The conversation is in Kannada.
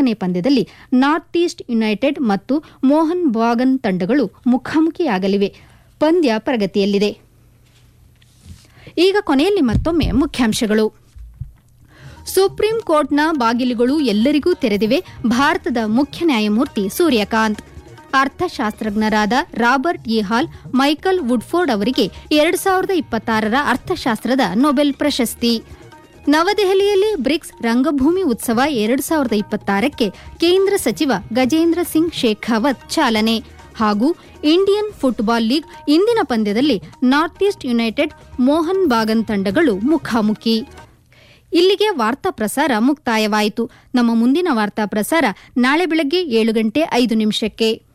ನಾಲ್ಕನೇ ಪಂದ್ಯದಲ್ಲಿ ನಾರ್ತ್ ಈಸ್ಟ್ ಯುನೈಟೆಡ್ ಮತ್ತು ಮೋಹನ್ ಬಾಗನ್ ತಂಡಗಳು ಮುಖಾಮುಖಿಯಾಗಲಿವೆ ಪಂದ್ಯ ಪ್ರಗತಿಯಲ್ಲಿದೆ ಈಗ ಕೊನೆಯಲ್ಲಿ ಮತ್ತೊಮ್ಮೆ ಮುಖ್ಯಾಂಶಗಳು ಸುಪ್ರೀಂ ಕೋರ್ಟ್ನ ಬಾಗಿಲುಗಳು ಎಲ್ಲರಿಗೂ ತೆರೆದಿವೆ ಭಾರತದ ಮುಖ್ಯ ನ್ಯಾಯಮೂರ್ತಿ ಸೂರ್ಯಕಾಂತ್ ಅರ್ಥಶಾಸ್ತ್ರಜ್ಞರಾದ Robert E Hall Michael Woodford ಅವರಿಗೆ ಎರಡು ಸಾವಿರದ ಇಪ್ಪತ್ತಾರರ ಅರ್ಥಶಾಸ್ತ್ರದ ನೊಬೆಲ್ ಪ್ರಶಸ್ತಿ ನವದೆಹಲಿಯಲ್ಲಿ ಬ್ರಿಕ್ಸ್ ರಂಗಭೂಮಿ ಉತ್ಸವ ಎರಡು ಸಾವಿರದ ಇಪ್ಪತ್ತಾರಕ್ಕೆ ಕೇಂದ್ರ ಸಚಿವ ಗಜೇಂದ್ರ ಸಿಂಗ್ ಶೇಖಾವತ್ ಚಾಲನೆ ಹಾಗೂ ಇಂಡಿಯನ್ ಫುಟ್ಬಾಲ್ ಲೀಗ್ ಇಂದಿನ ಪಂದ್ಯದಲ್ಲಿ North East United Mohun Bagan ತಂಡಗಳು ಮುಖಾಮುಖಿ ಇಲ್ಲಿಗೆ ವಾರ್ತಾ ಪ್ರಸಾರ ಮುಕ್ತಾಯವಾಯಿತು ನಮ್ಮ ಮುಂದಿನ ವಾರ್ತಾ ಪ್ರಸಾರ ನಾಳೆ ಬೆಳಗ್ಗೆ ಏಳು ಗಂಟೆ ಐದು ನಿಮಿಷಕ್ಕೆ